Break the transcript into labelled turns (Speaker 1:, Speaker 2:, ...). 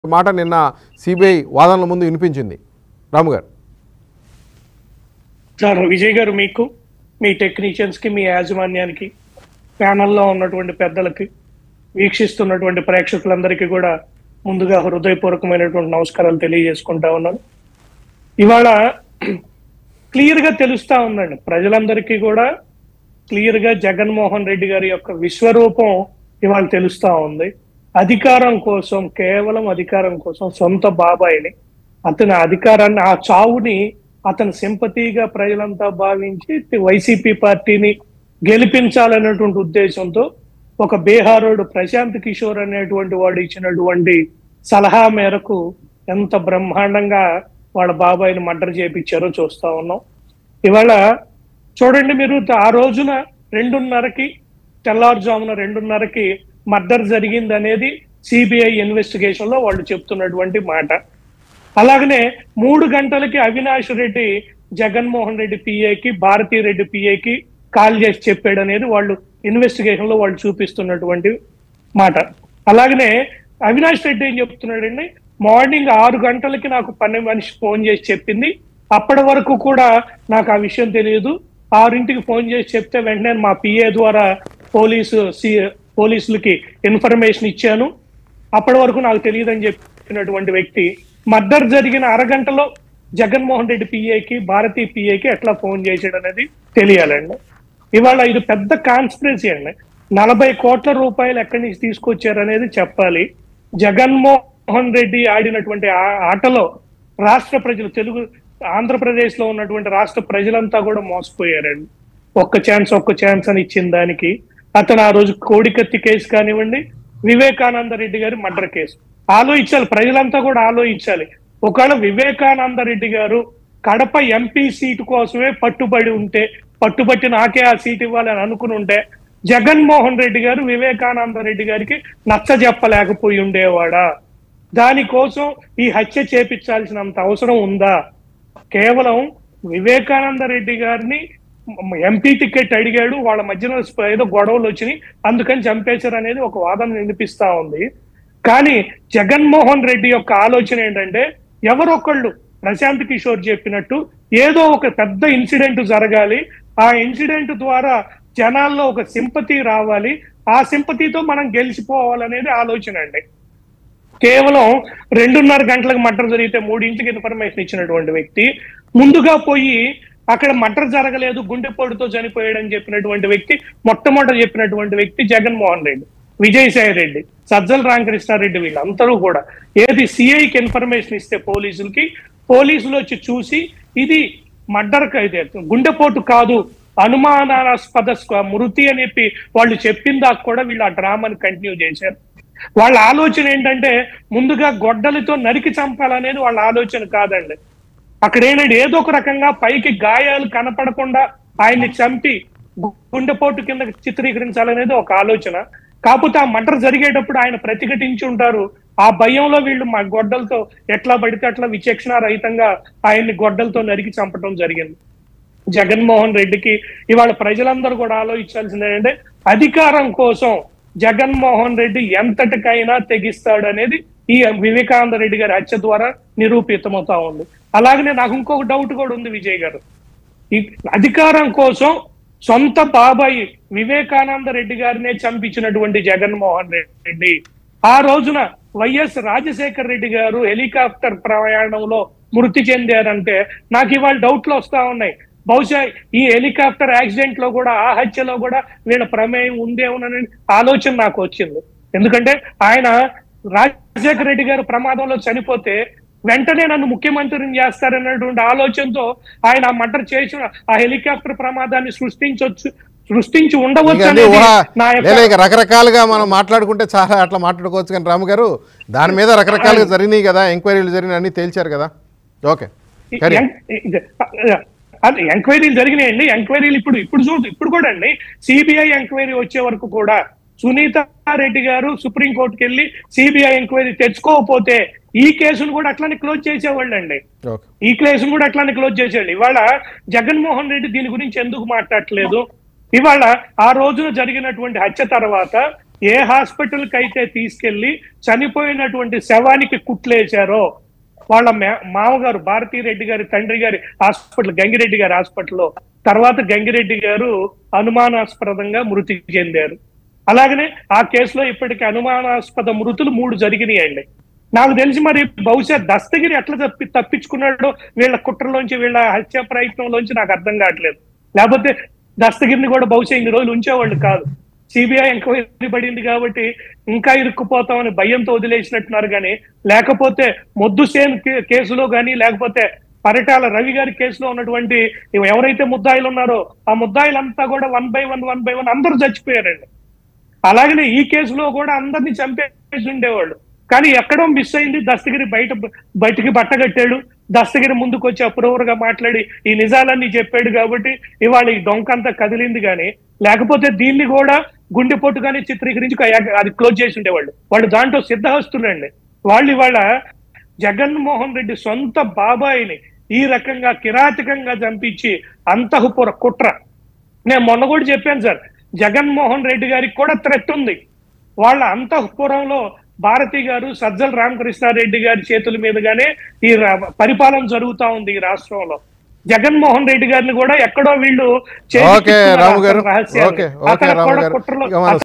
Speaker 1: మాట నిన్న సిబిఐ వాదనల ముందు వినిపించింది రాము గారు
Speaker 2: సార్ విజయ్ గారు మీకు మీ టెక్నీషియన్స్ కి మీ యాజమాన్యానికి ప్యానల్లో ఉన్నటువంటి పెద్దలకి వీక్షిస్తున్నటువంటి ప్రేక్షకులందరికీ కూడా ముందుగా హృదయపూర్వకమైనటువంటి నమస్కారాలు తెలియజేసుకుంటా ఉన్నాను ఇవాళ క్లియర్ గా తెలుస్తా ఉందండి ప్రజలందరికీ కూడా క్లియర్ గా జగన్మోహన్ రెడ్డి గారి యొక్క విశ్వరూపం ఇవాళ తెలుస్తా ఉంది అధికారం కోసం కేవలం అధికారం కోసం సొంత బాబాయిని అతని అధికారాన్ని ఆ చావుని అతని సింపతిగా ప్రజలంతా భావించి వైసీపీ పార్టీని గెలిపించాలనేటువంటి ఉద్దేశంతో ఒక బీహారోడు ప్రశాంత్ కిషోర్ అనేటువంటి వాడు ఇచ్చినటువంటి సలహా మేరకు ఎంత బ్రహ్మాండంగా వాళ్ళ బాబాయిని మర్డర్ చేపించారో చూస్తా ఉన్నాం ఇవాళ చూడండి మీరు ఆ రోజున రెండున్నరకి తెల్లారుజామున రెండున్నరకి మర్డర్ జరిగింది అనేది సిబిఐ ఇన్వెస్టిగేషన్ లో వాళ్ళు చెప్తున్నటువంటి మాట అలాగనే మూడు గంటలకి అవినాష్ రెడ్డి జగన్మోహన్ రెడ్డి పిఏకి భారతీ రెడ్డి పిఏకి కాల్ చేసి చెప్పాడు అనేది వాళ్ళు ఇన్వెస్టిగేషన్ లో వాళ్ళు చూపిస్తున్నటువంటి మాట అలాగనే అవినాష్ రెడ్డి ఏం చెప్తున్నాడండి మార్నింగ్ ఆరు గంటలకి నాకు పని మనిషి ఫోన్ చేసి చెప్పింది అప్పటి వరకు కూడా నాకు ఆ విషయం తెలియదు ఆరింటికి ఫోన్ చేసి చెప్తే వెంటనే మా పిఏ ద్వారా పోలీసు సి పోలీసులకి ఇన్ఫర్మేషన్ ఇచ్చాను అప్పటి వరకు నాకు తెలియదని చెప్పినటువంటి వ్యక్తి మర్డర్ జరిగిన అరగంటలో జగన్మోహన్ రెడ్డి పిఏకి భారతీ పిఏకి ఎట్లా ఫోన్ చేసాడు అనేది తెలియాలండి ఇవాళ ఇది పెద్ద కాన్స్పిరసీ అండి నలభై కోట్ల రూపాయలు ఎక్కడి నుంచి తీసుకొచ్చారు అనేది చెప్పాలి జగన్మోహన్ రెడ్డి ఆడినటువంటి ఆ- ఆటలో రాష్ట్ర ప్రజలు తెలుగు ఆంధ్రప్రదేశ్ లో ఉన్నటువంటి రాష్ట్ర ప్రజలంతా కూడా మోసపోయారండి ఒక్క ఛాన్స్ ఒక్క ఛాన్స్ అని ఇచ్చిన దానికి అతను ఆ రోజు కోడికత్తి కేసు కానివ్వండి వివేకానంద రెడ్డి గారి మర్డర్ కేసు ఆలోచించాలి ప్రజలంతా కూడా ఆలోచించాలి ఒకవేళ వివేకానంద రెడ్డి గారు కడప ఎంపీ సీటు కోసమే పట్టుబడి ఉంటే పట్టుబట్టి నాకే ఆ సీట్ ఇవ్వాలని అనుకుని ఉంటే జగన్మోహన్ రెడ్డి గారు వివేకానంద రెడ్డి గారికి నచ్చ చెప్పలేకపోయి ఉండేవాడా దానికోసం ఈ హత్య చేపించాల్సినంత అవసరం ఉందా కేవలం వివేకానంద రెడ్డి గారిని ఎంపీ టికెట్ అడిగాడు వాళ్ళ మధ్యన ఏదో గొడవలు వచ్చినాయి అందుకని చంపేశారు అనేది ఒక వాదన వినిపిస్తా ఉంది కానీ జగన్మోహన్ రెడ్డి యొక్క ఆలోచన ఏంటంటే ఎవరొకళ్ళు ప్రశాంత్ కిషోర్ చెప్పినట్టు ఏదో ఒక పెద్ద ఇన్సిడెంట్ జరగాలి ఆ ఇన్సిడెంట్ ద్వారా జనాల్లో ఒక సింపతి రావాలి ఆ సింపతితో మనం గెలిచిపోవాలనేది ఆలోచన అండి కేవలం రెండున్నర గంటలకు మర్డర్ జరిగితే మూడింటికి ఇన్ఫర్మేషన్ ఇచ్చినటువంటి వ్యక్తి ముందుగా పోయి అక్కడ మర్డర్ జరగలేదు గుండెపోటుతో చనిపోయాడని చెప్పినటువంటి వ్యక్తి మొట్టమొదట చెప్పినటువంటి వ్యక్తి జగన్మోహన్ రెడ్డి విజయసాయి రెడ్డి సజ్జల రామకృష్ణారెడ్డి వీళ్ళందరూ కూడా ఏది సిఐకి ఇన్ఫర్మేషన్ ఇస్తే పోలీసులకి పోలీసులు వచ్చి చూసి ఇది మర్డర్ అయితే గుండెపోటు కాదు అనుమానాస్పద స్వ- మృతి అని చెప్పి వాళ్ళు చెప్పిందాక కూడా వీళ్ళు ఆ డ్రామాని కంటిన్యూ చేశారు వాళ్ళ ఆలోచన ఏంటంటే ముందుగా గొడ్డలితో నరికి చంపాలనేది వాళ్ళ ఆలోచన కాదండి అక్కడ ఏంటంటే ఏదో ఒక రకంగా పైకి గాయాలు కనపడకుండా ఆయన్ని చంపి గు- గుండెపోటు కింద చిత్రీకరించాలనేది ఒక ఆలోచన కాకపోతే ఆ మటర్ జరిగేటప్పుడు ఆయన ప్రతిఘటించి ఉంటారు ఆ భయంలో వీళ్ళు మా గొడ్డలతో ఎట్లా పడితే అట్లా విచక్షణ రహితంగా ఆయన్ని గొడ్డలతో నరికి చంపడం జరిగింది జగన్మోహన్ రెడ్డికి ఇవాళ ప్రజలందరూ కూడా ఆలోచించాల్సింది ఏంటంటే అధికారం కోసం జగన్మోహన్ రెడ్డి ఎంతటికైనా తెగిస్తాడు అనేది ఈ వివేకానంద రెడ్డి గారి హత్య ద్వారా నిరూపితమవుతా ఉంది అలాగనే నాకు ఇంకొక డౌట్ కూడా ఉంది విజయ్ గారు ఈ అధికారం కోసం సొంత బాబాయి వివేకానంద రెడ్డి గారినే చంపించినటువంటి జగన్మోహన్ రెడ్డి ఆ రోజున వైఎస్ రాజశేఖర్ రెడ్డి గారు హెలికాప్టర్ ప్రయాణంలో మృతి చెందారంటే నాకు ఇవాళ డౌట్లు వస్తా ఉన్నాయి బహుశా ఈ హెలికాప్టర్ యాక్సిడెంట్ లో కూడా ఆ హత్యలో కూడా వీళ్ళ ప్రమేయం ఉందేమోనని ఆలోచన నాకు వచ్చింది ఎందుకంటే ఆయన రాజశేఖర రెడ్డి గారు ప్రమాదంలో చనిపోతే వెంటనే నన్ను ముఖ్యమంత్రిని చేస్తారన్నటువంటి ఆలోచనతో ఆయన ఆ మర్డర్ చేసిన ఆ హెలికాప్టర్ ప్రమాదాన్ని సృష్టించవచ్చు సృష్టించి ఉండవచ్చు
Speaker 1: ఎందుకంటే
Speaker 2: అనేది
Speaker 1: ఊహ
Speaker 2: నా యొక్క
Speaker 1: లేదా ఇక రకరకాలుగా మనం మాట్లాడుకుంటే చాలా అట్లా మాట్లాడుకోవచ్చు కానీ రాము గారు దాని మీద రకరకాలుగా జరిగినాయి కదా ఎంక్వైరీలు జరిగినాయి అన్ని తేల్చారు కదా ఓకే సరే
Speaker 2: ఎం- ఇది- అది ఎంక్వైరీలు జరిగినాయండి ఎంక్వైరీలు ఇప్పుడు ఇప్పుడు చూడు ఇప్పుడు కూడా అండి సిబిఐ ఎంక్వైరీ వచ్చే వరకు కూడా సునీత రెడ్డి గారు సుప్రీం కోర్టుకి వెళ్ళి సిబిఐ ఎంక్వైరీ తెచ్చుకోకపోతే ఈ కేసును కూడా అట్లానే క్లోజ్ చేసేవాళ్ళు అండి
Speaker 1: ఓకే
Speaker 2: ఈ కేసును కూడా అట్లానే క్లోజ్ చేసేయండి ఇవాళ జగన్మోహన్ రెడ్డి దీని గురించి ఎందుకు మాట్లాడట్లేదు ఇవాళ ఆ రోజున జరిగినటువంటి హత్య తర్వాత ఏ హాస్పిటల్ కి అయితే తీసుకెళ్లి చనిపోయినటువంటి శవానికి కుట్లేశారో వాళ్ళ మే- మామగారు భారతీ రెడ్డి గారి తండ్రి గారి హాస్పిటల్ గంగిరెడ్డి గారి హాస్పిటల్లో తర్వాత గంగిరెడ్డి గారు అనుమానాస్పదంగా మృతి చెందారు అలాగనే ఆ కేసులో ఇప్పటికి అనుమానాస్పద మృతులు మూడు జరిగినాయండి నాకు తెలిసి మరి బహుశా దస్తగిరి ఎట్లా తప్పి తప్పించుకున్నాడో వీళ్ళ కుట్రలోంచి వీళ్ళ హత్య ప్రయత్నంలోంచి నాకు అర్థం కావట్లేదు లేకపోతే దస్తగిరిని కూడా బహుశా ఇన్ని రోజులు ఉంచేవాళ్ళు కాదు సిబిఐ ఎంక్వైరీ పడింది కాబట్టి ఇంకా ఇరుక్కుపోతామని భయంతో వదిలేసినట్టున్నారు కానీ లేకపోతే మొద్దు సేన్ కే- కేసులో కానీ లేకపోతే పరిటాల రవి గారి కేసులో ఉన్నటువంటి ఎవరైతే ముద్దాయిలు ఉన్నారో ఆ ముద్దాయిలంతా కూడా one by one one by one అందరూ చచ్చిపోయారండి అలాగనే ఈ కేసులో కూడా అందరినీ చంపేసి ఉండేవాళ్ళు కానీ ఎక్కడో మిస్ అయింది దస్తగిరి బయట బయటికి బట్టగట్టాడు దస్తగిరి ముందుకు వచ్చి అప్రూవర్ గా మాట్లాడి ఈ నిజాలన్నీ చెప్పాడు కాబట్టి ఇవాళ ఈ డొంకంతా కదిలింది కానీ లేకపోతే దీన్ని కూడా గుండెపోటుగానే చిత్రీకరించి ఒక- అది క్లోజ్ చేసి ఉండేవాళ్ళు వాళ్ళు దాంట్లో సిద్ధహస్తులండి వాళ్ళు ఇవాళ జగన్మోహన్ రెడ్డి సొంత బాబాయిని ఈ రకంగా కిరాతకంగా చంపించి అంతఃపుర కుట్ర నేను మొన్న కూడా చెప్పాను సార్ జగన్మోహన్ రెడ్డి గారికి కూడా థ్రెట్ ఉంది వాళ్ళ అంతఃపురంలో భారతి గారు సజ్జల రామకృష్ణారెడ్డి గారి చేతుల మీదుగానే ఈ రా- పరిపాలన జరుగుతా ఉంది ఈ రాష్ట్రంలో జగన్మోహన్ రెడ్డి గారిని కూడా ఎక్కడో వీళ్ళు
Speaker 1: ఓకే రాము గారు
Speaker 2: రహస్యాలు
Speaker 1: ఓకే ఓకే
Speaker 2: అతను
Speaker 1: రాము
Speaker 2: కూడా
Speaker 1: గారు
Speaker 2: కుట్రలో
Speaker 1: ఇక మనం